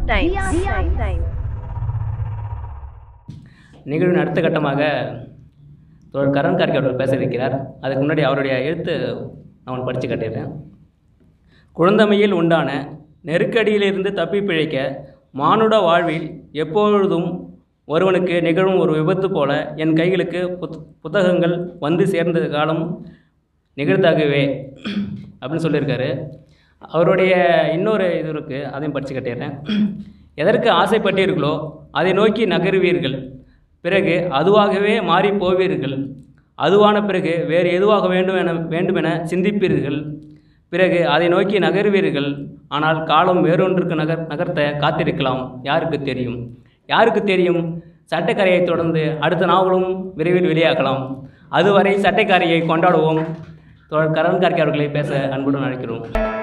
Times. நிகழ்வின் அடுத்த கட்டமாக தோழர் கரண் கார்கே அவர்கள் பேச இருக்கிறார் அதுக்கு முன்னாடி அவருடைய எழுத்து நான் படித்து காட்டிடுறேன் குழந்தமையில் உண்டான நெருக்கடியிலிருந்து தப்பி பிழைக்க மானுட வாழ்வில் எப்பொழுதும் ஒருவனுக்கு நிகழும் ஒரு விபத்து போல என் கைகளுக்கு புத் புத்தகங்கள் வந்து சேர்ந்த காலம் நிகழ்த்தாகவே அப்படின்னு சொல்லியிருக்காரு அவருடைய இன்னொரு இது இருக்குது அதையும் படித்து கட்டிடுறேன் எதற்கு ஆசைப்பட்டீர்களோ அதை நோக்கி நகருவீர்கள் பிறகு அதுவாகவே மாறி போவீர்கள் அதுவான பிறகு வேறு எதுவாக வேண்டும் என வேண்டுமென சிந்திப்பீர்கள் பிறகு அதை நோக்கி நகருவீர்கள் ஆனால் காலம் வேறொன்றுக்கு நகர் நகர்த்த காத்திருக்கலாம் யாருக்கு தெரியும் யாருக்கு தெரியும் சட்டைக்கரையை தொடர்ந்து அடுத்த நாவலும் விரைவில் வெளியாகலாம் அதுவரை சட்டைக்காரியை கொண்டாடுவோம் தோழர் கரண் கார்கே அவர்களை பேச அன்புடன் அழைக்கிறோம்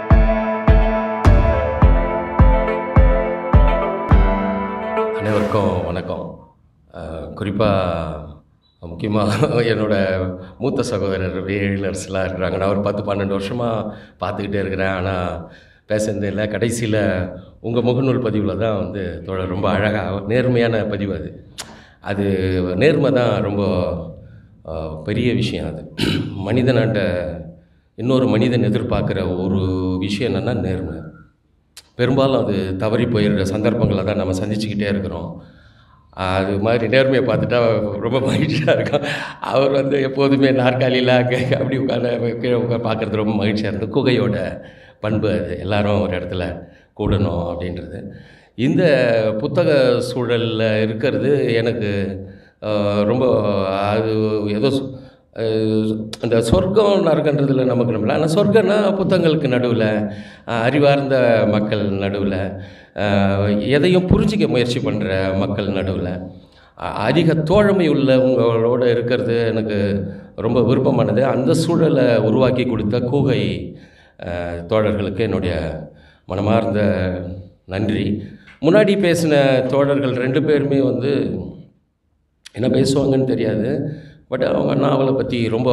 அனைவருக்கும் வணக்கம் குறிப்பாக முக்கியமாக என்னோட மூத்த சகோதரர் வேலர்ஸ்லாம் இருக்கிறாங்க நான் ஒரு பத்து பன்னெண்டு வருஷமாக பார்த்துக்கிட்டே இருக்கிறேன் ஆனால் பேசுனது இல்லை கடைசியில் உங்கள் முகநூல் பதிவில் தான் வந்து தோழர் ரொம்ப அழகாக நேர்மையான பதிவு அது அது நேர்மை தான் ரொம்ப அஹ், பெரிய விஷயம் அது மனிதனாட்ட இன்னொரு மனிதன் எதிர்பார்க்குற ஒரு விஷயம் என்னென்னா நேர்மை பெரும்பாலும் அது தவறி போயிடுற சந்தர்ப்பங்களை தான் நம்ம சந்திச்சுக்கிட்டே இருக்கிறோம் அது மாதிரி நேர்மையை பார்த்துட்டா ரொம்ப மகிழ்ச்சியாக இருக்கும் அவர் வந்து எப்போதுமே நாற்காலியில் அங்கே அப்படி உட்காந்து கீழே உட்காந்து பார்க்குறது ரொம்ப மகிழ்ச்சியாக இருந்தது குகையோட பண்பு அது எல்லாரும் ஒரு இடத்துல கூடணும் அப்படின்றது இந்த புத்தக சூழலில் இருக்கிறது எனக்கு அஹ், ரொம்ப அது ஏதோ சொ- அஹ், அந்த சொர்க்கம் நரகன்றதுல நமக்கு நம்பல ஆனால் சொர்க்கம்னா புத்தகங்களுக்கு நடுவில் அறிவார்ந்த மக்கள் நடுவில் எதையும் புரிஞ்சிக்க முயற்சி பண்ணுற மக்கள் நடுவில் அதிக தோழமை உள்ளவங்களோட இருக்கிறது எனக்கு ரொம்ப விருப்பமானது அந்த சூழலை உருவாக்கி கொடுத்த கூகை அஹ், தோழர்களுக்கு என்னுடைய மனமார்ந்த நன்றி முன்னாடி பேசின தோழர்கள் ரெண்டு பேருமே வந்து என்ன பேசுவாங்கன்னு தெரியாது பட் அவங்க நாவலை பற்றி ரொம்ப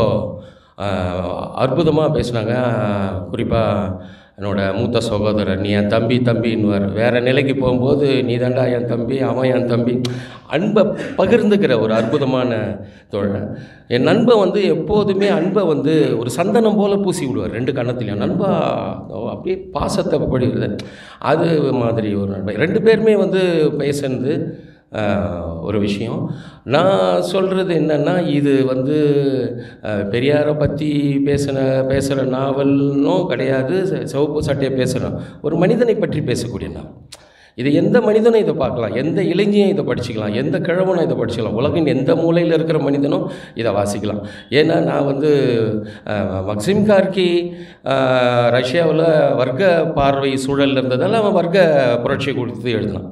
அற்புதமாக பேசுனாங்க குறிப்பாக என்னோட மூத்த சகோதரர் நீ என் தம்பி தம்பின்னுவார் வேறு நிலைக்கு போகும்போது நீ தாண்டா என் தம்பி அவன் என் தம்பி அன்பை பகிர்ந்துக்கிற ஒரு அற்புதமான தோழன் என் நண்பன் வந்து எப்போதுமே அன்பை வந்து ஒரு சந்தனம் போல் பூசி விடுவார் ரெண்டு கன்னத்துலையும் நண்பா ஓ, அப்படியே பாசத்தை படுகிறது அது மாதிரி ஒரு நண்பன் ரெண்டு பேருமே வந்து பேசுனது ஆஹ், ஒரு விஷயம் நான் சொல்கிறது என்னென்னா இது வந்து ஆஹ், பெரியாரை பற்றி பேசின பேசுகிற நாவல்னும் கிடையாது செ- சிவப்பு சட்டையை பேசுகிறோம் ஒரு மனிதனை பற்றி பேசக்கூடிய நாவல் இது எந்த மனிதனும் இதை பார்க்கலாம் எந்த இளைஞனும் இதை படிச்சுக்கலாம் எந்த கிழவனும் இதை படிச்சுக்கலாம் உலகின் எந்த மூலையில் இருக்கிற மனிதனும் இதை வாசிக்கலாம் ஏன்னா நான் வந்து ஆஹ், மக்சிம் கார்கி ரஷ்யாவில் வர்க்க பார்வை சூழல் இருந்ததால் அவன் வர்க்க புரட்சி கொடுத்து எழுதினான்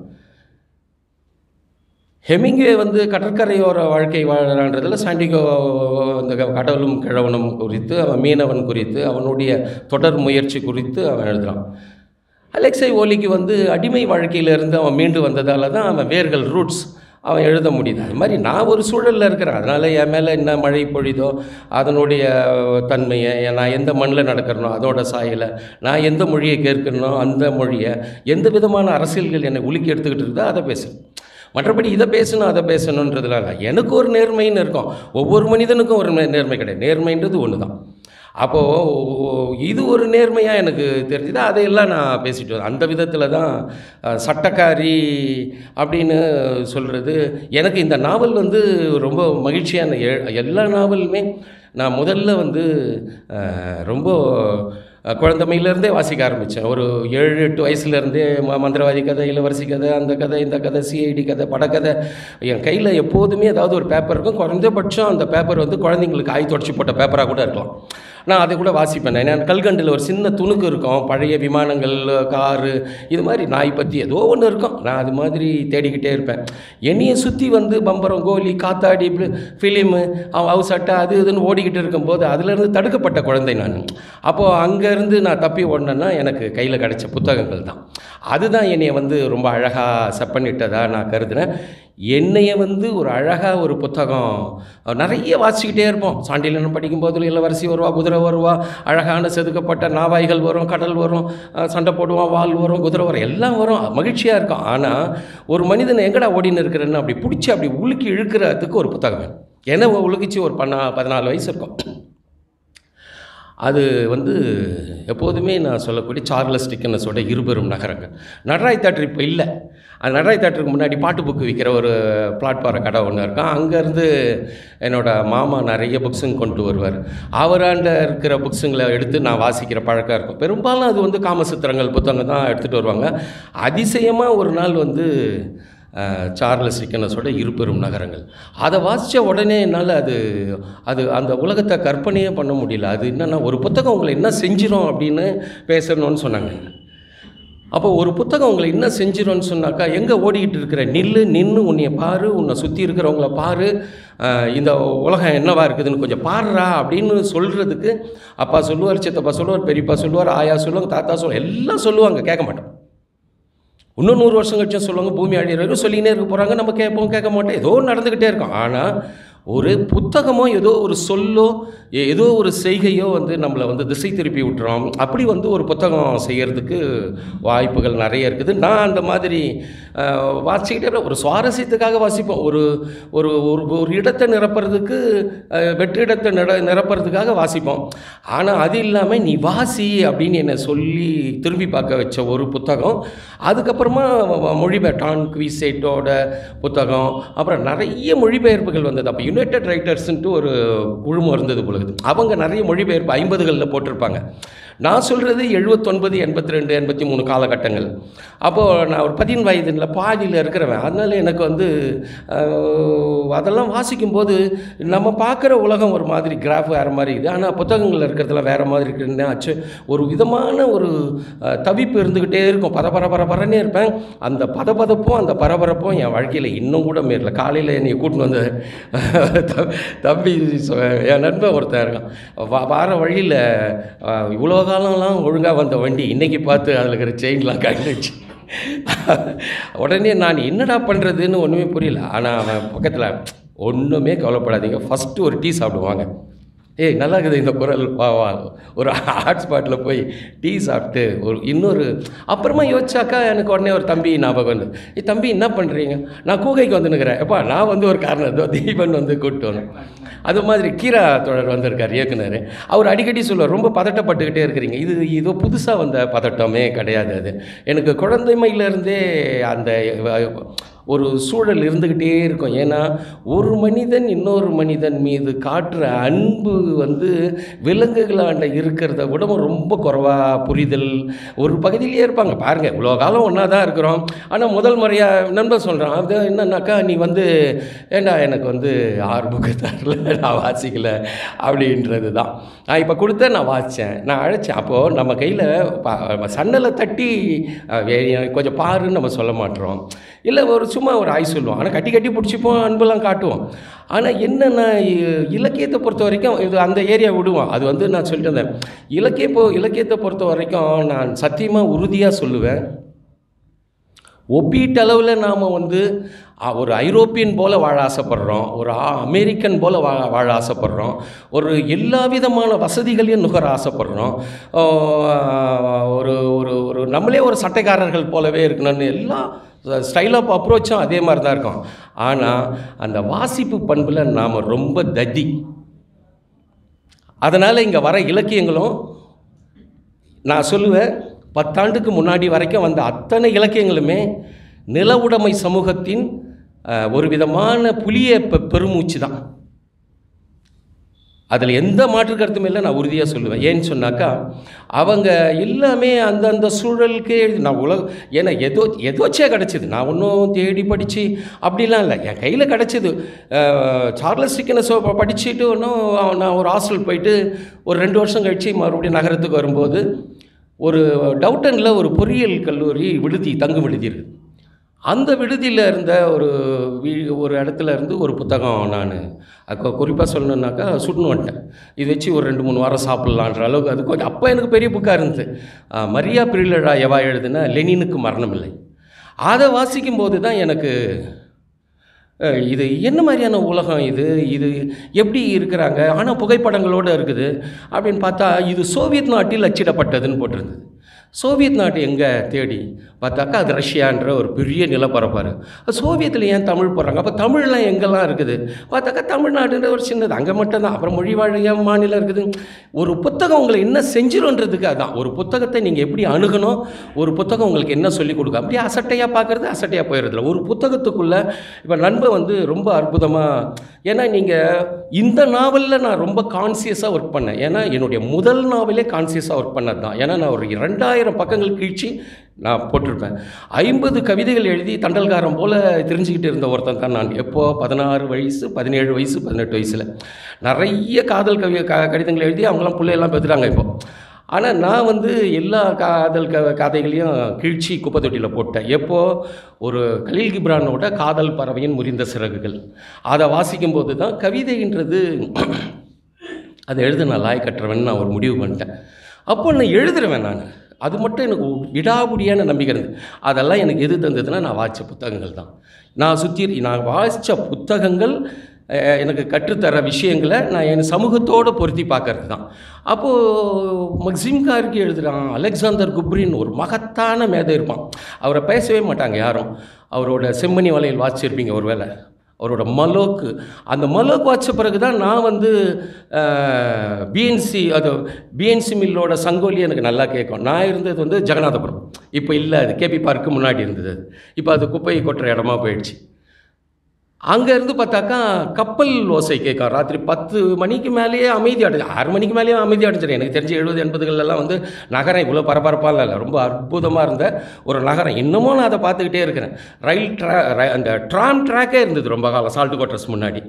ஹெமிங்கே வந்து கடற்கரையோர வாழ்க்கை வாழறான்றதில் சாண்டிகோ அந்த க- கடவுளும் கிழவனும் குறித்து அவன் மீனவன் குறித்து அவனுடைய தொடர் முயற்சி குறித்து அவன் எழுதுறான் அலெக்சை ஓலிக்கு வந்து அடிமை வாழ்க்கையிலிருந்து அவன் மீண்டு வந்ததால தான் அவன் வேர்கள் ரூட்ஸ் அவன் எழுத முடியுது அது மாதிரி நான் ஒரு சூழலில் இருக்கிறேன் அதனால் என் மேலே என்ன மழை பொழிதோ அதனுடைய தன்மையை நான் எந்த மண்ணில் நடக்கிறனோ அதோட சாயலை நான் எந்த மொழியை கேட்கணும் அந்த மொழியை எந்த விதமான அரசியல்கள் என்னை உலுக்கி எடுத்துக்கிட்டு இருக்குதோ அதை பேசுகிறேன் மற்றபடி இதை பேசணும் அதை பேசணுன்றதுனால எனக்கு ஒரு நேர்மைன்னு இருக்கும் ஒவ்வொரு மனிதனுக்கும் ஒரு நே- நேர்மை கிடையாது நேர்மைன்றது ஒன்று தான் அப்போது இது ஒரு நேர்மையாக எனக்கு தெரிஞ்சுது அதையெல்லாம் நான் பேசிட்டு வரேன் அந்த விதத்தில் தான் அஹ், சட்டக்காரி அப்படின்னு சொல்கிறது எனக்கு இந்த நாவல் வந்து ரொம்ப மகிழ்ச்சியான எ- எல்லா நாவலுமே நான் முதல்ல வந்து அஹ், ரொம்ப அஹ், குழந்தமையிலேருந்தே வாசிக்க ஆரம்பித்தேன் ஒரு ஏழு எட்டு வயசுலேருந்தே ம மந்திரவாதி கதை இளவரசி கதை அந்த கதை இந்த கதை சிஐடி கதை படக்கதை என் கையில் எப்போதுமே ஏதாவது ஒரு பேப்பர் இருக்கும் குறைஞ்சபட்சம் அந்த பேப்பர் வந்து குழந்தைங்களுக்கு ஆய் தொடச்சி போட்ட பேப்பராக கூட இருக்கலாம் நான் அதை கூட வாசிப்பேன் நான் கல்கண்டில் ஒரு சின்ன துணுக்கு இருக்கும் பழைய விமானங்கள் காரு இது மாதிரி நாய் பற்றி ஏதோ ஒன்று இருக்கும் நான் அது மாதிரி தேடிக்கிட்டே இருப்பேன் என்னையை சுற்றி வந்து பம்பரம் கோலி காத்தாடி ஃபிலிமு ஹவுஸ் அட்டை அது இதுன்னு ஓடிக்கிட்டு இருக்கும்போது அதுலேருந்து தடுக்கப்பட்ட குழந்தை நான் அப்போது அங்கேருந்து நான் தப்பி ஓடினேன்னா எனக்கு கையில் கிடைச்ச புத்தகங்கள் தான் அதுதான் என்னைய வந்து ரொம்ப அழகாக செப்பனிட்டதாக நான் கருதுனேன் என்னைய வந்து ஒரு அழகாக ஒரு புத்தகம் நிறைய வாசிக்கிட்டே இருப்போம் சாண்டிலியன் படிக்கும்போது இளவரசி வருவா குதிரை வருவா அழகான செதுக்கப்பட்ட நாவாய்கள் வரும் கடல் வரும் அஹ் சண்டை போடுவான் வால் வரும் குதிரை வரும் எல்லாம் வரும் மகிழ்ச்சியாக இருக்கும் ஆனால் ஒரு மனிதன் எங்கடா ஓடின்னு இருக்கிறேன்னு அப்படி பிடிச்சி அப்படி உலுக்கி இழுக்கிறதுக்கு ஒரு புத்தகம் வேணும் என்ன உலுக்கிச்சு ஒரு பன்னா பதினாலு வயசு இருக்கும் அது வந்து எப்போதுமே நான் சொல்லக்கூடிய சார்லஸ் டிக்கனஸோட இருபெரும் நகரங்கள் நடராய் தேட்டர் இப்போ இல்லை அது நடராய் தேட்டருக்கு முன்னாடி பாட்டு புக்கு விற்கிற ஒரு பிளாட்ஃபார கடை ஒன்று இருக்கும் அங்கேருந்து என்னோடய மாமா நிறைய புக்ஸுங்க கொண்டு வருவார் அவராண்ட இருக்கிற புக்ஸுங்களை எடுத்து நான் வாசிக்கிற பழக்கம் இருக்கும் பெரும்பாலும் அது வந்து காமசூத்திரங்கள் புத்தகம் தான் எடுத்துகிட்டு வருவாங்க அதிசயமாக ஒரு நாள் வந்து அஹ், சார்லஸ் டிக்கனஸோட இருபெரும் நகரங்கள் அதை வாசித்த உடனே என்னால் அது அது அந்த உலகத்தை கற்பனையே பண்ண முடியல அது என்னென்னா ஒரு புத்தகம் உங்களை என்ன செஞ்சிரும் அப்படின்னு பேசணும்னு சொன்னாங்க அப்போ ஒரு புத்தகம் உங்களை என்ன செஞ்சிரும்னு சொன்னாக்கா எங்கே ஓடிக்கிட்டு இருக்கிற நில்லு நின்று உன்னைய பாரு உன்னை சுற்றி இருக்கிறவங்கள பாரு அஹ், இந்த உலகம் என்னவா இருக்குதுன்னு கொஞ்சம் பாருடா அப்படின்னு சொல்கிறதுக்கு அப்பா சொல்லுவார் சித்தப்பா சொல்லுவார் பெரியப்பா சொல்லுவார் ஆயா சொல்லுவாங்க தாத்தா சொல்லுவாங்க எல்லாம் சொல்லுவாங்க கேட்க மாட்டோம் இன்னும் நூறு வருஷம் கழிச்சும் சொல்லுவாங்க பூமி அழியிற வரைக்கும் சொல்லினே இருக்க போகிறாங்க நம்ம கேட்போம் கேட்க மாட்டோம் ஏதோ நடந்துக்கிட்டே இருக்கும் ஆனால் ஒரு புத்தகமோ ஏதோ ஒரு சொல்லோ ஏ- ஏதோ ஒரு செய்கையோ வந்து நம்மளை வந்து திசை திருப்பி விட்டுறோம் அப்படி வந்து ஒரு புத்தகம் செய்கிறதுக்கு வாய்ப்புகள் நிறைய இருக்குது நான் அந்த மாதிரி அஹ், வாசிக்கிட்டே இருப்பேன். ஒரு சுவாரஸ்யத்துக்காக வாசிப்போம் ஒரு ஒரு ஒரு ஒரு இடத்தை நிரப்புறதுக்கு அஹ், வெற்றிடத்தை நிர நிரப்புறதுக்காக வாசிப்போம் ஆனால் அது இல்லாமல் நீ வாசி அப்படின்னு என்னை சொல்லி திரும்பி பார்க்க வச்ச ஒரு புத்தகம் அதுக்கப்புறமா வ- மொழிபெயர் டான் குவிசேட்டோட புத்தகம் அப்புறம் நிறைய மொழிபெயர்ப்புகள் வந்தது அப்போ யுனைடெட் ரைட்டர்ஸ்ன்ட்டு ஒரு குழுமம் இருந்தது பொழுது அவங்க நிறைய மொழிபெயர்ப்பு ஐம்பதுகளில் போட்டிருப்பாங்க நான் சொல்கிறது எழுபத்தொன்பது எண்பத்தி ரெண்டு எண்பத்தி மூணு காலகட்டங்கள் அப்போது நான் ஒரு பதின் வயதில் பாதியில் இருக்கிறவன் அதனால எனக்கு வந்து அஹ், அதெல்லாம் வாசிக்கும்போது நம்ம பார்க்குற உலகம் ஒரு மாதிரி கிராஃப் வேறு மாதிரி இருக்குது ஆனால் புத்தகங்களில் இருக்கிறதுலாம் வேறு மாதிரி இருக்குன்னு ஆச்சு ஒரு விதமான ஒரு அஹ், தவிப்பு இருந்துக்கிட்டே இருக்கும் பத பர பர பரன்னே இருப்பேன் அந்த பதபதப்பும் அந்த பரபரப்பும் என் வாழ்க்கையில் இன்னும் கூட மீறல காலையில் என்னை கூட்டின்னு வந்து த- தம்பி சொ- என் நண்பன் ஒருத்தன் இருக்கான் வா- வார வழியில் இவ்வளோ காலம்லாம் ஒழுங்காக வந்த வண்டி இன்னைக்கு பார்த்து அதில் இருக்கிற செயின்லாம் கழிச்சு உடனே நான் என்னடா பண்ணுறதுன்னு ஒன்றுமே புரியல ஆனால் அவன் பக்கத்தில் ஒன்றுமே கவலைப்படாதீங்க ஃபஸ்ட்டு ஒரு டீ சாப்பிடுவாங்க ஏய் நல்லா இருக்குது இந்த குரல் வா வா ஒரு ஹாட் ஸ்பாட்டில் போய் டீ சாப்பிட்டு ஒரு இன்னொரு அப்புறமா யோசிச்சாக்கா எனக்கு உடனே ஒரு தம்பி ஞாபகம் வந்து ஏய் தம்பி என்ன பண்ணுறீங்க நான் கூகைக்கு வந்துன்னுக்கிறேன் எப்பா நான் வந்து ஒரு காரணம் இதோ தீபன் வந்து கூப்பிட்டு வரணும் அது மாதிரி கீரா தோழர் வந்திருக்கார் இயக்குனர் அவர் அடிக்கடி சொல்லுவார் ரொம்ப பதட்டப்பட்டுக்கிட்டே இருக்கிறீங்க இது இதோ புதுசாக வந்த பதட்டமே கிடையாது அது எனக்கு குழந்தைமையிலேருந்தே அந்த ஒரு சூழல் இருந்துக்கிட்டே இருக்கும் ஏன்னா ஒரு மனிதன் இன்னொரு மனிதன் மீது காட்டுற அன்பு வந்து விலங்குகளாண்ட இருக்கிறத விட ரொம்ப குறைவாக புரிதல் ஒரு பகுதியிலே இருப்பாங்க பாருங்கள் இவ்வளோ காலம் ஒன்றா தான் இருக்கிறோம் ஆனால் முதல் முறையாக நண்பர் சொல்கிறான் அது என்னன்னாக்கா நீ வந்து ஏண்டா எனக்கு வந்து ஆறு புக்கு தரல நான் வாசிக்கல அப்படின்றது தான் நான் இப்போ கொடுத்த நான் வாசித்தேன் நான் அழைச்சேன் அப்போது நம்ம கையில் சன்னலை தட்டி அஹ், வே- கொஞ்சம் பாருன்னு நம்ம சொல்ல மாட்டோம் இல்லை ஒரு சும்மா ஒரு ஆய் சொல்லுவோம் ஆனால் கட்டி கட்டி பிடிச்சிப்போம் அன்பெல்லாம் காட்டுவோம் ஆனால் என்னென்னா இ- இலக்கியத்தை பொறுத்த வரைக்கும் இது அந்த ஏரியா விடுவோம் அது வந்து நான் சொல்லிட்டு இருந்தேன் இலக்கிய பொ இலக்கியத்தை பொறுத்த வரைக்கும் நான் சத்தியமாக உறுதியாக சொல்லுவேன் ஒப்பீட்டளவில் நாம் வந்து அ, ஒரு ஐரோப்பியன் போல வாழ ஆசைப்படுறோம் ஒரு ஆ- அமெரிக்கன் போல வாழ வாழ ஆசைப்படுறோம் ஒரு எல்லா விதமான வசதிகளையும் நுகர ஆசைப்படுறோம் ஆ, ஒரு ஒரு ஒரு நம்மளே ஒரு சட்டைக்காரர்கள் போலவே இருக்கணும்னு எல்லா ஸ்டைல் ஆஃப் அப்ரோச்சும் அதே மாதிரி தான் இருக்கும் ஆனால் அந்த வாசிப்பு பண்பில் நாம் ரொம்ப தத்தி அதனால் இங்கே வர இலக்கியங்களும் நான் சொல்லுவேன் பத்தாண்டுக்கு முன்னாடி வரைக்கும் வந்த அத்தனை இலக்கியங்களுமே நில உடைமை சமூகத்தின் அஹ், ஒரு விதமான புலிய பெ- பெருமூச்சு தான் அதில் எந்த மாற்று கருத்தும் இல்லை நான் உறுதியாக சொல்லுவேன் ஏன்னு சொன்னாக்கா அவங்க எல்லாமே அந்தந்த சூழலுக்கு எழுதி நான் உலக ஏன்னா எதோ எதோச்சே கிடச்சிது நான் ஒன்றும் தேடி படித்து அப்படிலாம் இல்லை என் கையில் கிடச்சிது சார்லஸ் டிக்கனஸோ படிச்சுட்டு ஒன்றும் நான் ஒரு ஹாஸ்டல் போயிட்டு ஒரு ரெண்டு வருஷம் கழித்து மறுபடியும் நகரத்துக்கு வரும்போது ஒரு டவுட்டனில் ஒரு பொறியியல் கல்லூரி விடுதி தங்கு விடுதி இருக்குது அந்த விடுதியில் இருந்த ஒரு வீ ஒரு இடத்துல இருந்து ஒரு புத்தகம் நான் குறிப்பாக சொல்லணுன்னாக்கா சுட்டுன்னு வந்துட்டேன் இது வச்சு ஒரு ரெண்டு மூணு வாரம் சாப்பிட்லான்ற அளவுக்கு அது கொஞ்சம் அப்போ எனக்கு பெரிய புக்காக இருந்தது ஆ, மரியா பிரிலடா எவா எழுதுன லெனினுக்கு மரணம் இல்லை அதை வாசிக்கும்போது தான் எனக்கு அஹ் இது என்ன மாதிரியான உலகம் இது இது எப்படி இருக்கிறாங்க ஆனால் புகைப்படங்களோடு இருக்குது அப்படின்னு பார்த்தா இது சோவியத் நாட்டில் அச்சிடப்பட்டதுன்னு போட்டிருந்தது சோவியத் நாட்டு எங்கே தேடி பார்த்தாக்கா அது ரஷ்யான்ற ஒரு பெரிய நிலப்பரப்பாரு சோவியத்தில் ஏன் தமிழ் போடுறாங்க அப்போ தமிழ்லாம் எங்கெல்லாம் இருக்குது பார்த்தாக்கா தமிழ்நாடுன்ற ஒரு சின்னது அங்கே மட்டும் தான் அப்புறம் மொழி வாழிய மாநிலம் இருக்குது ஒரு புத்தகம் உங்களை என்ன செஞ்சிருன்றதுக்கு அதான் ஒரு புத்தகத்தை நீங்கள் எப்படி அணுகணும் ஒரு புத்தகம் உங்களுக்கு என்ன சொல்லிக் கொடுக்கும் அப்படியே அசட்டையாக பார்க்குறது அசட்டையாக போயிடுறதில்ல ஒரு புத்தகத்துக்குள்ளே இப்போ நண்பன் வந்து ரொம்ப அற்புதமாக ஏன்னா நீங்கள் இந்த நாவலில் நான் ரொம்ப கான்சியஸாக ஒர்க் பண்ணேன் ஏன்னா என்னுடைய முதல் நாவலே கான்சியஸாக ஒர்க் பண்ணது தான் ஏன்னா நான் ஒரு ரெண்டாயிரம் பக்கங்கள் கீழ்ச்சி நான் போட்டிருப்பேன் ஐம்பது கவிதைகள் எழுதி தண்டல்காரம் போல் தெரிஞ்சுக்கிட்டு இருந்த ஒருத்தன் தான் நான் எப்போ பதினாறு வயசு பதினேழு வயசு பதினெட்டு வயசில் நிறைய காதல் கவி க கடிதங்கள் எழுதி அவங்களாம் பிள்ளையெல்லாம் பெற்றுறாங்க இப்போ ஆனால் நான் வந்து எல்லா காதல் க கதைகளையும் கீழ்ச்சி குப்பை தொட்டியில் போட்டேன் எப்போ ஒரு கலீல் கிப்ரானோட காதல் பறவையின் முறிந்த சிறகுகள் அதை வாசிக்கும்போது தான் கவிதைன்றது அதை எழுத நான் லாய் கட்டுறவன் நான் ஒரு முடிவு பண்ணிட்டேன் அப்போ நான் எழுதுறேன் நான் அது மட்டும் எனக்கு விடாபுடியான நம்பிக்கை இருந்தது அதெல்லாம் எனக்கு எது தந்ததுன்னா நான் வாசித்த புத்தகங்கள் தான் நான் சுற்றி நான் வாசித்த புத்தகங்கள் அஹ், எனக்கு கற்றுத்தர விஷயங்களை நான் என் சமூகத்தோடு பொருத்தி பார்க்கறது தான் அப்போது மக்சிம் கார்கி எழுதுகிறான் அலெக்சாந்தர் குப்ரின் ஒரு மகத்தான மேதை இருப்பான் அவரை பேசவே மாட்டாங்க யாரும் அவரோட செம்மணி வலையில் வாசிச்சிருப்பீங்க ஒரு வேளை அவரோட மலோக்கு அந்த மலோக் வாட்ச பிறகு தான் நான் வந்து பிஎன்சி அது பிஎன்சி மில்லோட சங்கோலி எனக்கு நல்லா கேட்கும் நான் இருந்தது வந்து ஜெகநாதபுரம் இப்போ இல்லை அது கேபி பார்க்கு முன்னாடி இருந்தது அது இப்போ அது குப்பை கொட்டுற இடமா போயிடுச்சு அங்கே இருந்து பார்த்தாக்கா கப்பல் ஓசை கேட்கும் ராத்திரி பத்து மணிக்கு மேலேயே அமைதி அடைஞ்சு ஆறு மணிக்கு மேலேயே அமைதி அடைஞ்சிடும் எனக்கு தெரிஞ்ச எழுபது எண்பதுகளெல்லாம் வந்து நகரம் இவ்வளோ பரபரப்பாக இல்லை ரொம்ப அற்புதமாக இருந்த ஒரு நகரம் இன்னமும் நான் அதை பார்த்துக்கிட்டே இருக்கிறேன் ரயில் ட்ரா ர- அந்த ட்ராம் ட்ராக்கே இருந்தது ரொம்ப காலம் சால்ட் குவார்ட்டர்ஸ் முன்னாடி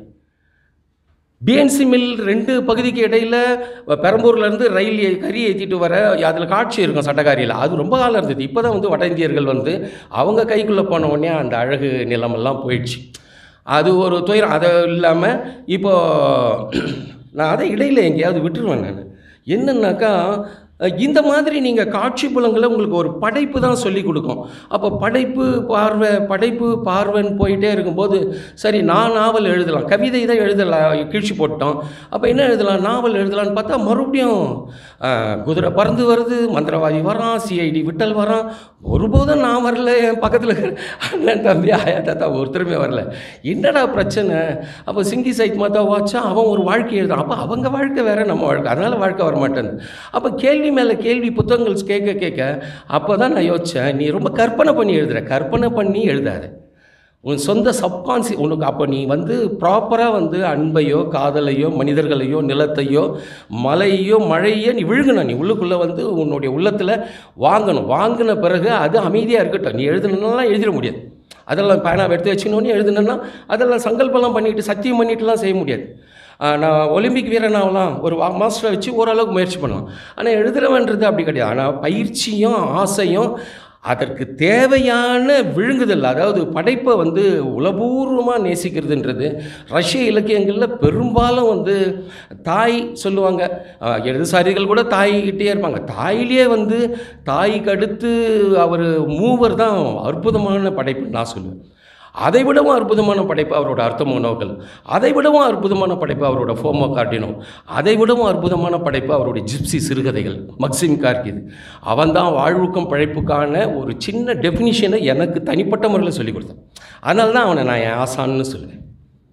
பிஎன்சி மில் ரெண்டு பகுதிக்கு இடையில் பெரம்பூர்லேருந்து ரயில் ஏ- கறி ஏற்றிட்டு வர அதில் காட்சி இருக்கும் சட்டக்காரியில் அது ரொம்ப காலம் இருந்தது இப்போ தான் வந்து வட இந்தியர்கள் வந்து அவங்க கைக்குள்ளே போன உடனே அந்த அழகு நிலமெல்லாம் போயிடுச்சு அது ஒரு துயரம் அது இல்லாமல் இப்போது நான் அதை இடையில் எங்கேயாவது விட்டுருவேன் நான் என்னன்னாக்கா அஹ், இந்த மாதிரி நீங்கள் காட்சி புலங்களை உங்களுக்கு ஒரு படைப்பு தான் சொல்லி கொடுக்கும் அப்போ படைப்பு பார்வை படைப்பு பார்வைன்னு போயிட்டே இருக்கும்போது சரி நான் நாவல் எழுதலாம் கவிதை தான் எழுதலாம் கீழ்ச்சி போட்டோம் அப்போ என்ன எழுதலாம் நாவல் எழுதலாம்னு பார்த்தா மறுபடியும் அஹ், குதிரை பறந்து வருது மந்திரவாதி வரான் சிஐடி விட்டல் வரான் ஒருபோதும் நான் வரல என் பக்கத்தில் இருக்கிற அண்ணன் தம்பி ஆயா தாத்தா ஒருத்தருமே வரல என்னடா பிரச்சனை அப்போ சிங்கி சைத் மாதா வாச்சா அவன் ஒரு வாழ்க்கை எழுதுறான் அப்போ அவங்க வாழ்க்கை வேற நம்ம வாழ்க்கை அதனால வாழ்க்கை வர மாட்டேன் அப்போ கேள்வி மேலே கேள்வி புத்தகங்கள் கேட்க கேட்க அப்போ தான் நான் யோசித்தேன் நீ ரொம்ப கற்பனை பண்ணி எழுதுற கற்பனை பண்ணி எழுதாத உன் சொந்த சப்கான்சி உனக்கு அப்போ நீ வந்து ப்ராப்பராக வந்து அன்பையோ காதலையோ மனிதர்களையோ நிலத்தையோ மலையோ மழையோ நீ விழுகணும் நீ உள்ளுக்குள்ளே வந்து உன்னுடைய உள்ளத்தில் வாங்கணும் வாங்கின பிறகு அது அமைதியாக இருக்கட்டும் நீ எழுதணுன்னாலாம் எழுதிட முடியாது அதெல்லாம் பேனாவை எடுத்து வச்சுக்கணுன்னு எழுதுனா அதெல்லாம் சங்கல்பம்லாம் பண்ணிட்டு சத்தியம் பண்ணிட்டுலாம் செய்ய முடியாது ஆஹ் நான் ஒலிம்பிக் வீரனாகலாம் ஒரு வா- மாஸ்டரை வச்சு ஓரளவுக்கு முயற்சி பண்ணலாம் ஆனால் எழுதுறவன்றது அப்படி கிடையாது ஆனால் பயிற்சியும் ஆசையும் அதற்கு தேவையான விழுங்குதல் அதாவது படைப்பை வந்து உளபூர்வமாக நேசிக்கிறதுன்றது ரஷ்ய இலக்கியங்களில் பெரும்பாலும் வந்து தாய் சொல்லுவாங்க ஆஹ் இடதுசாரிகள் கூட தாய்கிட்டே இருப்பாங்க தாயிலேயே வந்து தாய்க்கு அடுத்து அவர் மூவர் தான் அற்புதமான படைப்புன்னு நான் சொல்லுவேன் அதை விடவும் அற்புதமான படைப்பு அவரோட அர்த்தமோனோக்கள் அதை விடவும் அற்புதமான படைப்பு அவரோட ஃபோமோ கார்டினோ அதை விடவும் அற்புதமான படைப்பு அவருடைய ஜிப்சி சிறுகதைகள் மக்சிம் கார்கிது அவன் தான் வாழ்வுக்கும் பழைப்புக்கான ஒரு சின்ன டெஃபினிஷனை எனக்கு தனிப்பட்ட முறையில் சொல்லிக் கொடுத்தான் அதனால தான் அவனை நான் என் ஆசான்னு சொல்லுவேன்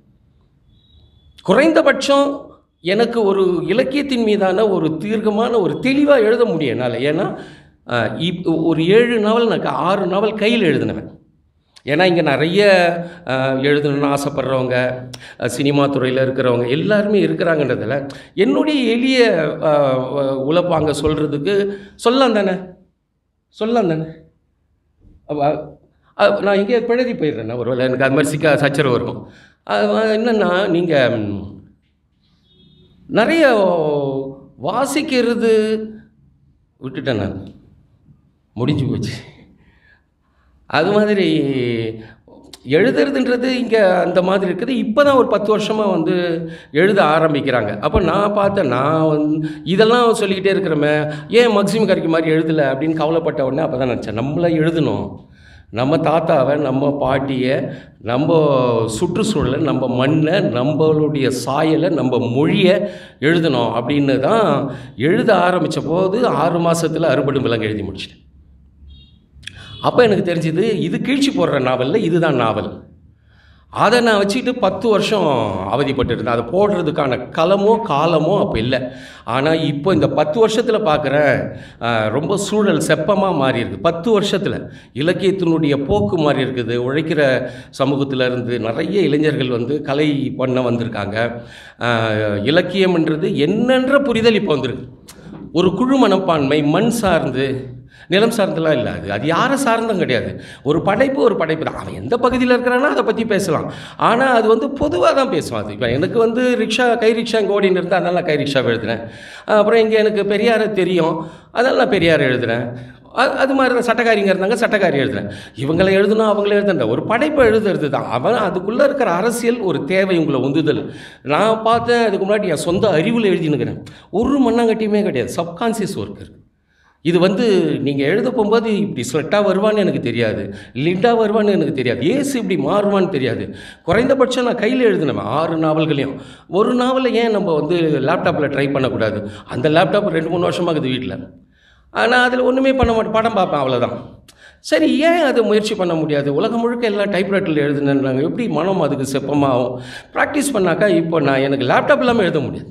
குறைந்தபட்சம் எனக்கு ஒரு இலக்கியத்தின் மீதான ஒரு தீர்க்கமான ஒரு தெளிவாக எழுத முடியும் என்னால் ஏன்னா அஹ், இப் ஒரு ஏழு நாவல் நான் க- ஆறு நாவல் கையில் எழுதினவன் ஏன்னா இங்கே நிறைய அஹ், எழுதணும்னு ஆசைப்படுறவங்க அஹ், சினிமா துறையில் இருக்கிறவங்க எல்லாருமே இருக்கிறாங்கன்றதில் என்னுடைய எளிய அஹ், அஹ், உழைப்பாங்க சொல்கிறதுக்கு சொல்லலாம் தானே சொல்லலாம் தானே அவ- அ- நான் இங்கே பிழறி போயிடுறேன் ஒரு வேளை எனக்கு அது மாதிரி சிக்கா சச்சரவு இருக்கும் அது என்னென்னா நீங்கள் நிறைய வாசிக்கிறது விட்டுட்டேன் நான் முடிஞ்சு போச்சு அது மாதிரி எழுதுறதுன்றது இங்கே அந்த மாதிரி இருக்குது இப்போ தான் ஒரு பத்து வருஷமாக வந்து எழுத ஆரம்பிக்கிறாங்க அப்போ நான் பார்த்தேன் நான் வந்து இதெல்லாம் சொல்லிக்கிட்டே இருக்கிறோமே ஏன் மக்சிம் கரைக்கு மாதிரி எழுதலை அப்படின்னு கவலைப்பட்ட உடனே அப்போ தான் நினச்சேன் நம்மள எழுதணும் நம்ம தாத்தாவை நம்ம பாட்டியை நம்ம சுற்றுச்சூழலை நம்ம மண்ணை நம்மளுடைய சாயலை நம்ம மொழியை எழுதணும் அப்படின்னு தான் எழுத ஆரம்பித்த போது ஆறு மாதத்தில் அறுபடும் விலங்கு எழுதி முடிச்சிட்டேன் அப்போ எனக்கு தெரிஞ்சது இது கீழ்ச்சி போடுற நாவலில் இதுதான் நாவல் அதை நான் வச்சுக்கிட்டு பத்து வருஷம் அவதிப்பட்டு இருந்தேன் அதை போடுறதுக்கான களமோ காலமோ அப்போ இல்லை ஆனால் இப்போ இந்த பத்து வருஷத்தில் பார்க்குறேன் ரொம்ப சூழல் செப்பமாக மாறி இருக்குது பத்து வருஷத்தில் இலக்கியத்தினுடைய போக்கு மாறி இருக்குது உழைக்கிற சமூகத்தில் இருந்து நிறைய இளைஞர்கள் வந்து கலை பண்ண வந்திருக்காங்க ஆஹ், இலக்கியம்ன்றது என்னன்ற புரிதல் இப்போ வந்திருக்கு ஒரு குழு மனப்பான்மை மண் சார்ந்து நிலம் சார்ந்தெல்லாம் இல்லை அது அது யாரை சார்ந்தும் கிடையாது ஒரு படைப்பு ஒரு படைப்பு தான் அவன் எந்த பகுதியில் இருக்கிறானோ அதை பற்றி பேசலாம் ஆனால் அது வந்து பொதுவாக தான் பேசுவான் அது இப்போ எனக்கு வந்து ரிக்ஷா கை ரிக்ஷா இங்கே ஓடின்னு இருந்தால் அதனால் நான் கை ரிக்ஷா எழுதுனேன் அப்புறம் இங்கே எனக்கு பெரியாரை தெரியும் அதனால் நான் பெரியார் எழுதுனேன் அது அது மாதிரி தான் சட்டக்காரிங்க இருந்தாங்க சட்டக்காரி எழுதுனேன் இவங்களை எழுதணும் அவங்கள எழுதுன ஒரு படைப்பை எழுதுறது தான் அவன் அதுக்குள்ளே இருக்கிற அரசியல் ஒரு தேவை உங்களை உந்துதல் நான் பார்த்தேன் அதுக்கு முன்னாடி என் சொந்த அறிவில் எழுதினுக்கிறேன் ஒரு மண்ணாங்கட்டியுமே கிடையாது சப்கான்சியஸ் ஒர்க் இருக்குது இது வந்து நீங்கள் எழுத போகும்போது இப்படி ஸ்வெட்டாக வருவான்னு எனக்கு தெரியாது லிண்டாக வருவான்னு எனக்கு தெரியாது ஏசு இப்படி மாறுவான்னு தெரியாது குறைந்தபட்சம் நான் கையில் எழுதினேன் ஆறு நாவல்களையும் ஒரு நாவலை ஏன் நம்ம வந்து லேப்டாப்பில் ட்ரை பண்ணக்கூடாது அந்த லேப்டாப் ரெண்டு மூணு வருஷமாகுது வீட்டில் ஆனால் அதில் ஒன்றுமே பண்ண மாட்டேன் படம் பார்ப்பேன் அவ்வளோதான் சரி ஏன் அதை முயற்சி பண்ண முடியாது உலகம் முழுக்க எல்லாம் டைப்ரைட்டில் எழுதுனேன்றாங்க எப்படி மனம் அதுக்கு செப்பமாகும் ப்ராக்டிஸ் பண்ணாக்கா இப்போ நான் எனக்கு லேப்டாப் இல்லாமல் எழுத முடியாது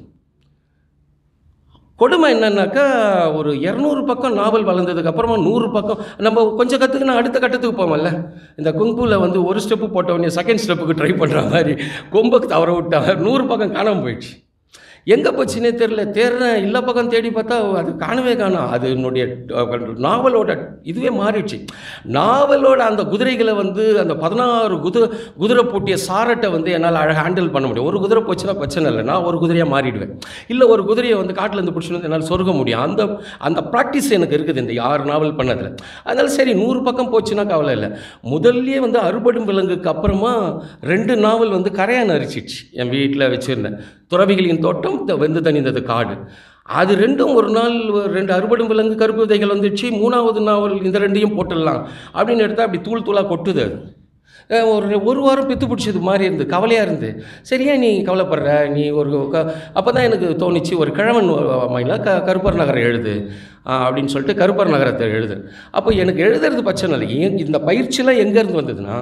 கொடுமை என்னன்னாக்கா ஒரு இரநூறு பக்கம் நாவல் வளர்ந்ததுக்கு அப்புறமா நூறு பக்கம் நம்ம கொஞ்சம் கற்றுக்குனா அடுத்த கட்டத்துக்கு போவோம்ல இந்த குங்குல வந்து ஒரு ஸ்டெப்பு போட்ட உடனே செகண்ட் ஸ்டெப்புக்கு ட்ரை பண்ணுற மாதிரி கொம்புக்கு தவற விட்டாங்க நூறு பக்கம் காணாமல் போயிடுச்சு எங்கே போச்சுன்னே தெரில தேடுறேன் எல்லா பக்கம் தேடி பார்த்தா அது காணவே காணோம் அது என்னுடைய அஹ், நாவலோட இதுவே மாறிடுச்சு நாவலோட அந்த குதிரைகளை வந்து அந்த பதினாறு குதிரை குதிரை பூட்டிய சாரட்டை வந்து என்னால் அழகாக ஹேண்டில் பண்ண முடியும் ஒரு குதிரை போச்சுன்னா பிரச்சனை இல்லை நான் ஒரு குதிரையாக மாறிடுவேன் இல்லை ஒரு குதிரையை வந்து காட்டில் இருந்து பிடிச்சிட்டு வந்து என்னால் சொருக முடியும் அந்த அந்த ப்ராக்டிஸ் எனக்கு இருக்குது இந்த ஆறு நாவல் பண்ணதில் அதனால சரி நூறு பக்கம் போச்சுன்னா கவலை இல்லை முதல்லயே வந்து அறுபடும் விலங்குக்கு அப்புறமா ரெண்டு நாவல் வந்து கரையான் அரிச்சிடுச்சு என் வீட்டில் வச்சுருந்தேன் துறவிகளின் தோட்டம் த- வெந்து தணிந்தது காடு அது ரெண்டும் ஒரு நாள் ஒரு ரெண்டு அறுபடும் விலங்கு கருப்பு விதைகள் வந்துடுச்சு மூணாவது நாவல் இந்த ரெண்டையும் போட்டுடலாம் அப்படின்னு எடுத்தால் அப்படி தூள் தூளாக கொட்டுது அது அஹ் ஒரு ஒரு வாரம் பித்து பிடிச்சது மாதிரி இருந்து கவலையாக இருந்து சரியா நீ கவலைப்படுற நீ ஒரு க அப்போ தான் எனக்கு தோணுச்சு ஒரு கிழவன் அமையில் க கருப்பர் நகரம் எழுது ஆஹ் அப்படின்னு சொல்லிட்டு கருப்பர் நகரத்தை எழுது அப்போ எனக்கு எழுதுறது பிரச்சனை இல்லை ஏன் இந்த பயிற்சியெல்லாம் எங்கேருந்து வந்ததுன்னா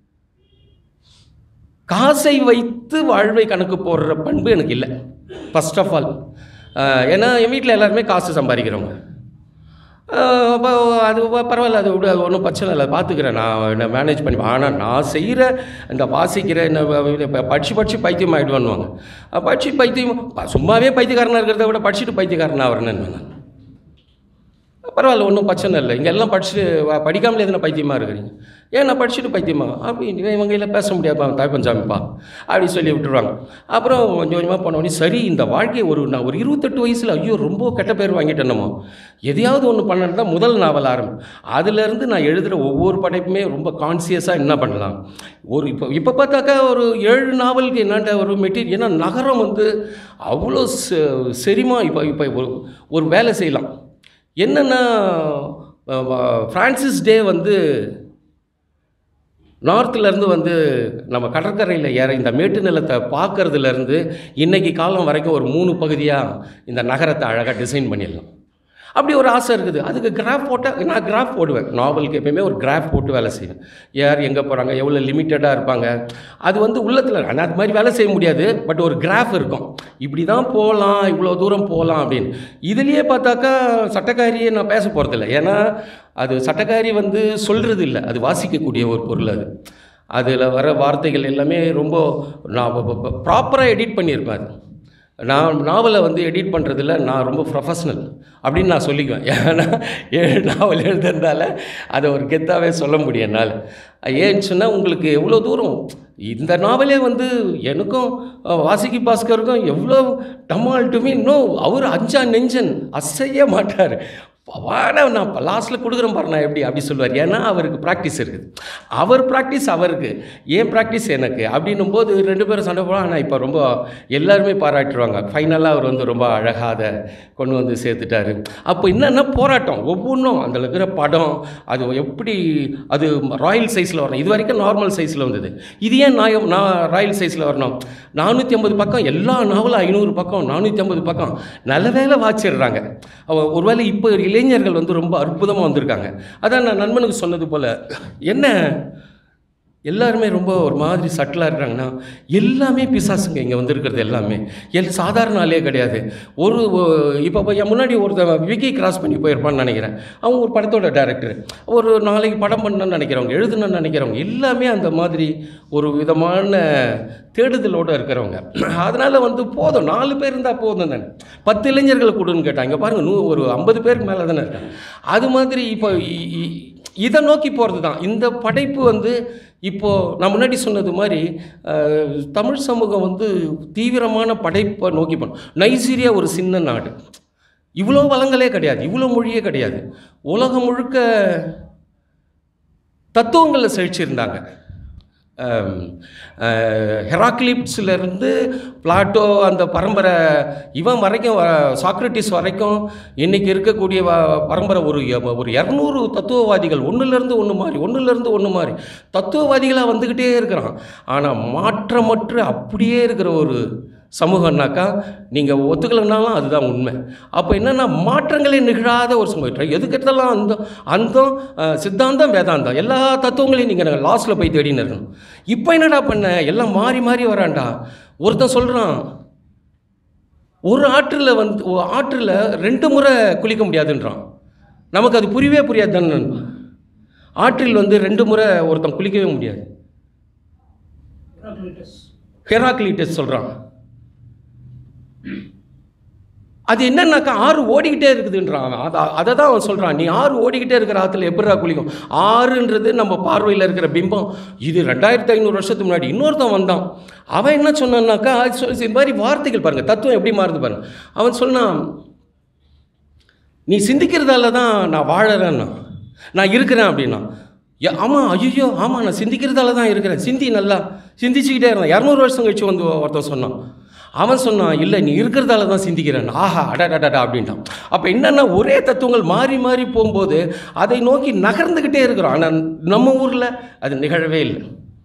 காசை வைத்து வாழ்வை கணக்கு போடுற பண்பு எனக்கு இல்லை ஃபர்ஸ்ட் ஆஃப் ஆல் ஏன்னா என் வீட்டில் எல்லாருமே காசு சம்பாதிக்கிறவங்க ஆஹ் அப்போ அது ப- பரவாயில்ல அது விட அது ஒன்றும் பிரச்சனை இல்லை பார்த்துக்கிறேன் நான் நான் மேனேஜ் பண்ணி ஆனால் நான் செய்கிற இந்த வாசிக்கிற இந்த வ- வ- இப்ப படிச்சு படிச்சு பைத்தியம் ஆகிடுவான்னுவாங்க படிச்சு பைத்தியம் ப- சும்மாவே பைத்தியக்காரனாக இருக்கிறத விட படிச்சுட்டு பைத்தியக்காரனாக வரணுன்னு நான் பரவாயில்ல ஒன்றும் பிரச்சனை இல்லை இங்கே எல்லாம் படிச்சுட்டு வ- படிக்காமலே எதுனா பைத்தியமாக இருக்கிறீங்க ஏன் நான் படிச்சுட்டு பைத்தியமா அப்படி இவங்க இல்லை பேச முடியாதுப்பா தாய் பஞ்சாமிப்பா அப்படி சொல்லி விட்டுருவாங்க அப்புறம் கொஞ்சம் கொஞ்சமாக போனோடனே சரி இந்த வாழ்க்கை ஒரு நான் ஒரு இருபத்தெட்டு வயசில் ஐயோ ரொம்ப கெட்ட பேர் வாங்கிட்டேனமோ எதையாவது ஒன்று பண்ணணும் தான் முதல் நாவல் ஆரம்பம் அதுலேருந்து நான் எழுதுகிற ஒவ்வொரு படைப்புமே ரொம்ப கான்சியஸாக என்ன பண்ணலாம் ஒரு இப்போ இப்போ பார்த்தாக்கா ஒரு ஏழு நாவலுக்கு என்னாட்ட ஒரு மெட்டீரியல் ஏன்னா நகரம் வந்து அவ்வளோ செ- செரிமா இப்போ இப்போ ஒரு ஒரு வேலை செய்யலாம் என்னென்னா ஃப்ரான்சிஸ் டே வந்து நார்த்துலேருந்து வந்து நம்ம கடற்கரையில் ஏற இந்த மேட்டு நிலத்தை பார்க்கறதுலேருந்து இன்னைக்கு காலம் வரைக்கும் ஒரு மூணு பகுதியாக இந்த நகரத்தை அழகாக டிசைன் பண்ணிடலாம் அப்படி ஒரு ஆசை இருக்குது அதுக்கு கிராஃப் போட்டால் நான் கிராஃப் போடுவேன் நாவலுக்கு எப்பயுமே ஒரு கிராஃப் போட்டு வேலை செய்வேன் யார் எங்கே போகிறாங்க எவ்வளோ லிமிட்டடாக இருப்பாங்க அது வந்து உள்ளத்தில் ஆனால் அது மாதிரி வேலை செய்ய முடியாது பட் ஒரு கிராஃப் இருக்கும் இப்படி தான் போகலாம் இவ்வளோ தூரம் போகலாம் அப்படின்னு இதுலேயே பார்த்தாக்கா சட்டக்காரியை நான் பேச போகிறதில்ல ஏன்னா அது சட்டக்காரி வந்து சொல்கிறது இல்லை அது வாசிக்கக்கூடிய ஒரு பொருள் அது அதில் வர வார்த்தைகள் எல்லாமே ரொம்ப நான் ப்ராப்பராக எடிட் பண்ணியிருப்பேன் அது நான் நாவலை வந்து எடிட் பண்ணுறதுல நான் ரொம்ப ப்ரொஃபஷ்னல் அப்படின்னு நான் சொல்லிக்குவேன் ஏன்னா ஏழு நாவல் எழுதுறதால அதை ஒரு கெத்தாவே சொல்ல முடியும் என்னால் ஏன்னு சொன்னால் உங்களுக்கு எவ்வளோ தூரம் இந்த நாவலே வந்து எனக்கும் அஹ், வாசுகி பாஸ்கருக்கும் எவ்வளோ டமால் டுமி இன்னும் அவர் அஞ்சா நெஞ்சன் அசைய மாட்டார் வாடா நான் லாஸ்ட்டில் கொடுக்குறேன் பாரு நான் எப்படி அப்படி சொல்லுவார் ஏன்னா அவருக்கு ப்ராக்டிஸ் இருக்குது அவர் ப்ராக்டிஸ் அவருக்கு ஏன் ப்ராக்டிஸ் எனக்கு அப்படின்னும் போது ரெண்டு பேரும் சண்டை போடலாம் ஆனால் இப்போ ரொம்ப எல்லாருமே பாராட்டுருவாங்க ஃபைனலாக அவர் வந்து ரொம்ப அழகாக அதை கொண்டு வந்து சேர்த்துட்டாரு அப்போ என்னென்ன போராட்டம் ஒவ்வொன்றும் அதில் இருக்கிற படம் அது எப்படி அது ராயல் சைஸில் வரணும் இது வரைக்கும் நார்மல் சைஸில் வந்தது இது ஏன் நான் நான் ராயல் சைஸில் வரணும் நானூற்றி ஐம்பது பக்கம் எல்லா நாவலும் ஐநூறு பக்கம் நானூற்றி ஐம்பது பக்கம் நல்ல வேலை வாச்சிடுறாங்க அவ ஒருவேளை இப்போ இளைஞர்கள் வந்து ரொம்ப அற்புதமாக வந்திருக்காங்க அதான் நான் நண்பனுக்கு சொன்னது போல் என்ன எல்லாருமே ரொம்ப ஒரு மாதிரி சட்டிலாக இருக்கிறாங்கன்னா எல்லாமே பிசாசுங்க இங்கே வந்திருக்கிறது எல்லாமே எல் சாதாரண ஆளே கிடையாது ஒரு இப்போ என் முன்னாடி ஒருத்தன் விக்கி கிராஸ் பண்ணி போயிருப்பான்னு நினைக்கிறேன் அவங்க ஒரு படத்தோட டேரக்டர் ஒரு நாளைக்கு படம் பண்ணணும்னு நினைக்கிறவங்க எழுதணும்னு நினைக்கிறவங்க எல்லாமே அந்த மாதிரி ஒரு விதமான தேடுதலோடு இருக்கிறவங்க அதனால் வந்து போதும் நாலு பேர் இருந்தால் போதும் தானே பத்து இளைஞர்களை கொடுன்னு கேட்டாங்க பாருங்கள் நூ ஒரு ஐம்பது பேருக்கு மேலே தானே இருக்காங்க அது மாதிரி இப்போ இ- இ- இதை நோக்கி போகிறது தான் இந்த படைப்பு வந்து இப்போது நான் முன்னாடி சொன்னது மாதிரி அஹ், தமிழ் சமூகம் வந்து தீவிரமான படைப்பை நோக்கி போகணும் நைஜீரியா ஒரு சின்ன நாடு இவ்வளோ வளங்களே கிடையாது இவ்வளோ மொழியே கிடையாது உலகம் முழுக்க தத்துவங்களில் செழிச்சிருந்தாங்க ஹெராக்லிப்ஸ்லேருந்து பிளாட்டோ அந்த பரம்பரை இவன் வரைக்கும் வ- சாக்ரட்டிஸ் வரைக்கும் இன்றைக்கி இருக்கக்கூடிய வ- பரம்பரை ஒரு எ- ஒரு இரநூறு தத்துவவாதிகள் ஒன்றுலேருந்து ஒன்று மாறி ஒன்றுலேருந்து ஒன்று மாறி தத்துவவாதிகளாக வந்துக்கிட்டே இருக்கிறான் ஆனால் மாற்றமற்று அப்படியே இருக்கிற ஒரு சமூகம்னாக்கா நீங்கள் ஒத்துக்கலைனாலும் அதுதான் உண்மை அப்போ என்னென்னா மாற்றங்களே நிகழாத ஒரு சமூகம் எதுக்கெடுத்தாலும் அந்த அந்தம் அஹ், சித்தாந்தம் வேதாந்தம் எல்லா தத்துவங்களையும் நீங்கள் லாஸ்ட்டில் போய் தேடின்னு இருக்கணும் இப்போ என்னடா பண்ண எல்லாம் மாறி மாறி வரான்டா ஒருத்தன் சொல்கிறான் ஒரு ஆற்றில் வந்து ஒரு ஆற்றில் ரெண்டு முறை குளிக்க முடியாதுன்றான் நமக்கு அது புரியவே புரியாது தானே ஆற்றில் வந்து ரெண்டு முறை ஒருத்தன் குளிக்கவே முடியாது ஹெராக்லிட்டஸ் சொல்கிறான் அது என்னன்னாக்கா ஆறு ஓடிக்கிட்டே இருக்குதுன்றான் அவன். அதை அதை தான் அவன் சொல்கிறான் நீ ஆறு ஓடிக்கிட்டே இருக்கிற ஆற்றுல எப்படிடா குளிக்கும் ஆறுன்றது நம்ம பார்வையில் இருக்கிற பிம்பம் இது ரெண்டாயிரத்தி ஐநூறு வருஷத்துக்கு முன்னாடி இன்னொருத்தன் வந்தான் அவன் என்ன சொன்னான்னாக்கா அது சொ- இது மாதிரி வார்த்தைகள் பாருங்கள் தத்துவம் எப்படி மாறுது பாருங்க அவன் சொன்னான் நீ சிந்திக்கிறதால தான் நான் வாழறேன்னா நான் இருக்கிறேன் அப்படின்னா ஏ ஆமாம் ஐயோ ஆமாம் நான் சிந்திக்கிறதால தான் இருக்கிறேன் சிந்தி நல்லா சிந்திச்சுக்கிட்டே இருந்தேன் இரநூறு வருஷம் கழிச்சு வந்து ஒருத்தன் சொன்னான் அவன் சொன்னான் இல்லை நீ இருக்கிறதால தான் சிந்திக்கிறேன் ஆஹா அடடடடா அப்படின்ட்டான் அப்போ என்னென்னா ஒரே தத்துவங்கள் மாறி மாறி போகும்போது அதை நோக்கி நகர்ந்துக்கிட்டே இருக்கிறோம் ஆனால் நம்ம ஊரில் அது நிகழவே இல்லை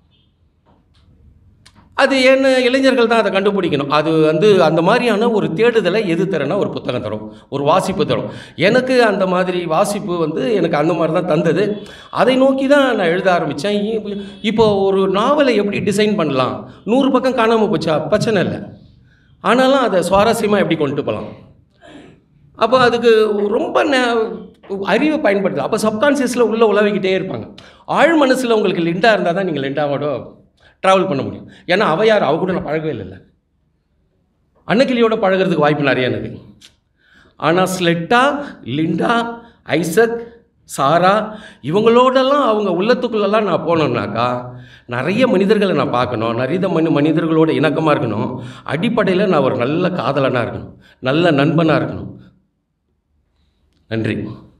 அது என்ன இளைஞர்கள் தான் அதை கண்டுபிடிக்கணும் அது வந்து அந்த மாதிரியான ஒரு தேடுதலை எது தரேன்னா ஒரு புத்தகம் தரும் ஒரு வாசிப்பு தரும் எனக்கு அந்த மாதிரி வாசிப்பு வந்து எனக்கு அந்த மாதிரி தான் தந்தது அதை நோக்கி தான் நான் எழுத ஆரம்பித்தேன் இப்போ ஒரு நாவலை எப்படி டிசைன் பண்ணலாம் நூறு பக்கம் காணாமல் போச்சா பிரச்சனை இல்லை ஆனாலும் அதை சுவாரஸ்யமாக எப்படி கொண்டு போகலாம் அப்போ அதுக்கு ரொம்ப நே- அறிவை பயன்படுத்து அப்போ சப்கான்சியஸில் உள்ளே உழவிக்கிட்டே இருப்பாங்க ஆழ் மனசில் உங்களுக்கு லிண்டா இருந்தால் தான் நீங்கள் லிண்டாவோட ட்ராவல் பண்ண முடியும் ஏன்னா அவ யார் அவ கூட நான் பழகவே இல்லைல்ல அன்னக்கிளியோட பழகுறதுக்கு வாய்ப்பு நிறைய எனக்கு ஆனால் ஸ்லெட்டா லிண்டா ஐசக் சாரா இவங்களோடலாம் அவங்க உள்ளத்துக்குள்ளெல்லாம் நான் போனோம்னாக்கா நிறைய மனிதர்களை நான் பார்க்கணும் நிறைய மனி மனிதர்களோட இணக்கமாக இருக்கணும் அடிப்படையில் நான் ஒரு நல்ல காதலனாக இருக்கணும் நல்ல நண்பனாக இருக்கணும் நன்றி